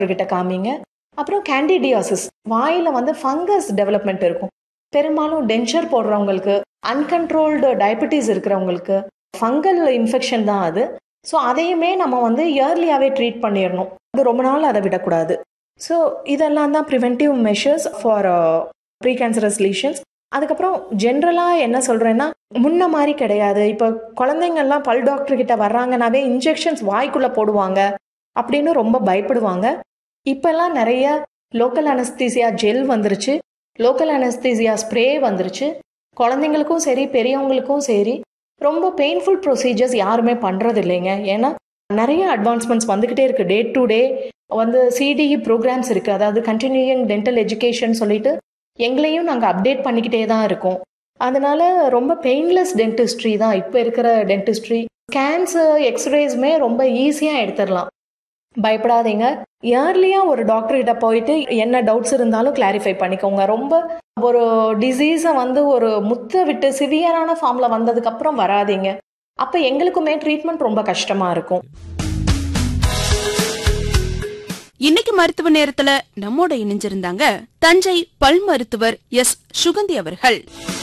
கிட்ட காமிங்க அப்புறம் கேண்டிடியாசிஸ் வாயில வந்து ஃபங்கஸ் டெவலப்மெண்ட் இருக்கும் பெரும்பாலும் டென்ச்சர் போடுறவங்களுக்கு அன்கண்ட்ரோல்டு டயபெட்டிஸ் இருக்கிறவங்களுக்கு ஃபங்கல் இன்ஃபெக்ஷன் தான் அது ஸோ அதையுமே நம்ம வந்து இயர்லியாகவே ட்ரீட் பண்ணிடணும் அது ரொம்ப நாள் அதை விடக்கூடாது ஸோ இதெல்லாம் தான் preventive measures for precancerous lesions அதுக்கப்புறம் ஜென்ரலாக என்ன சொல்கிறேன்னா முன்ன மாதிரி கிடையாது இப்போ குழந்தைங்கள்லாம் பல் டாக்டர் கிட்ட வர்றாங்கனாவே இன்ஜெக்ஷன்ஸ் வாய்க்குள்ளே போடுவாங்க அப்படின்னு ரொம்ப பயப்படுவாங்க இப்போல்லாம் நிறைய லோக்கல் அனஸ்தீசியா ஜெல் வந்துருச்சு லோக்கல் அனஸ்தீசியா ஸ்ப்ரே வந்துருச்சு குழந்தைங்களுக்கும் சரி பெரியவங்களுக்கும் சரி ரொம்ப பெயின்ஃபுல் ப்ரொசீஜர்ஸ் யாருமே பண்ணுறது இல்லைங்க ஏன்னா நிறைய அட்வான்ஸ்மெண்ட்ஸ் வந்துக்கிட்டே இருக்குது டே டு டே வந்து சிடிஇ ப்ரோக்ராம்ஸ் இருக்குது அதாவது கண்டினியூயிங் டென்டல் எஜுகேஷன் சொல்லிட்டு எங்களையும் நாங்கள் அப்டேட் பண்ணிக்கிட்டே தான் இருக்கோம் அதனால ரொம்ப பெயின்லெஸ் டென்டிஸ்ட்ரி தான் இப்போ இருக்கிற டென்டிஸ்ட்ரி ஸ்கேன்ஸ் எக்ஸ்ரேஸுமே ரொம்ப ஈஸியாக எடுத்துடலாம் பயப்படாதீங்க இயர்லியாக ஒரு டாக்டர் கிட்ட போயிட்டு என்ன டவுட்ஸ் இருந்தாலும் கிளாரிஃபை பண்ணிக்கோங்க ரொம்ப ஒரு டிசீஸை வந்து ஒரு முத்த விட்டு சிவியரான ஃபார்மில் வந்ததுக்கப்புறம் வராதீங்க அப்போ எங்களுக்குமே ட்ரீட்மெண்ட் ரொம்ப கஷ்டமாக இருக்கும் இன்னைக்கு மருத்துவ நேரத்துல நம்மோட இணைஞ்சிருந்தாங்க தஞ்சை பல் மருத்துவர் எஸ் சுகந்தி அவர்கள்